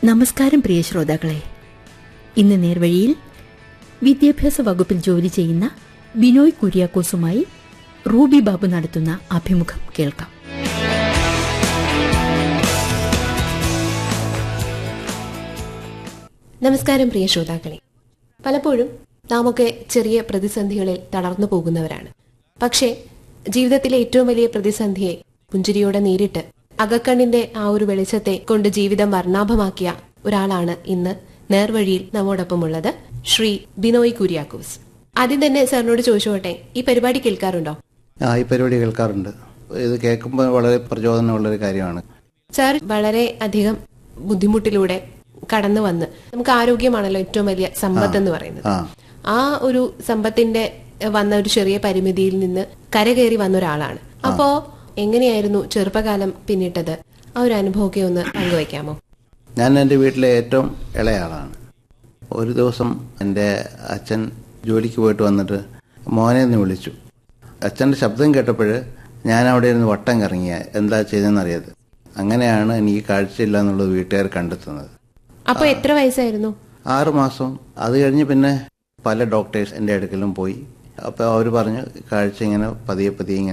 നമസ്കാരം പ്രിയ ശ്രോതാക്കളെ ഇന്ന് നേർവഴിയിൽ വിദ്യാഭ്യാസ വകുപ്പിൽ ജോലി ചെയ്യുന്ന ബിനോയ് കുര്യാക്കോസുമായി റൂബി ബാബു നടത്തുന്ന അഭിമുഖം കേൾക്കാം നമസ്കാരം പ്രിയ ശ്രോതാക്കളെ പലപ്പോഴും നാമൊക്കെ ചെറിയ പ്രതിസന്ധികളിൽ തളർന്നു പോകുന്നവരാണ് പക്ഷേ ജീവിതത്തിലെ ഏറ്റവും വലിയ പ്രതിസന്ധിയെ പുഞ്ചിരിയോടെ നേരിട്ട് അകക്കണ്ണിന്റെ ആ ഒരു വെളിച്ചത്തെ കൊണ്ട് ജീവിതം വർണ്ണാഭമാക്കിയ ഒരാളാണ് ഇന്ന് നേർവഴിയിൽ നമ്മോടൊപ്പമുള്ളത് ശ്രീ ബിനോയ് കുര്യാക്കോസ് ആദ്യം തന്നെ സാറിനോട് ചോദിച്ചോട്ടെ ഈ പരിപാടി കേൾക്കാറുണ്ടോ ആ ഈ പരിപാടി കേൾക്കാറുണ്ട് ഇത് കേൾക്കുമ്പോൾ വളരെ പ്രചോദനമുള്ളൊരു കാര്യമാണ് സാർ വളരെ അധികം ബുദ്ധിമുട്ടിലൂടെ കടന്നു വന്ന് നമുക്ക് ആരോഗ്യമാണല്ലോ ഏറ്റവും വലിയ സമ്പത്ത് എന്ന് പറയുന്നത് ആ ആ ഒരു സമ്പത്തിന്റെ എഹ്, വന്ന ഒരു ചെറിയ പരിമിതിയിൽ നിന്ന് കരകയറി വന്ന ഒരാളാണ് അപ്പോ എങ്ങനെയായിരുന്നു ചെറുപ്പകാലം പിന്നിട്ടത് ആ ഒരു അനുഭവമൊക്കെ ഒന്ന് പങ്കുവയ്ക്കാമോ ഞാൻ എൻ്റെ വീട്ടിലെ ഏറ്റവും ഇളയാളാണ് ഒരു ദിവസം എൻ്റെ അച്ഛൻ ജോലിക്ക് പോയിട്ട് വന്നിട്ട് മോനെ എന്ന് വിളിച്ചു അച്ഛൻ്റെ ശബ്ദം കേട്ടപ്പോൾ ഞാൻ അവിടെ ഇരുന്ന് വട്ടം കറങ്ങിയ എന്താ ചെയ്തതെന്ന് അറിയാതെ അങ്ങനെയാണ് എനിക്ക് കാഴ്ചയില്ല എന്നുള്ളത് വീട്ടുകാർ കണ്ടെത്തുന്നത് അപ്പൊ എത്ര വയസ്സായിരുന്നു ആറ് മാസം അത് കഴിഞ്ഞ് പിന്നെ പല ഡോക്ടേഴ്സ് എൻ്റെ അടുക്കലും പോയി അപ്പോൾ അവർ പറഞ്ഞു കാഴ്ച ഇങ്ങനെ പതിയെ പതിയെ ഇങ്ങനെ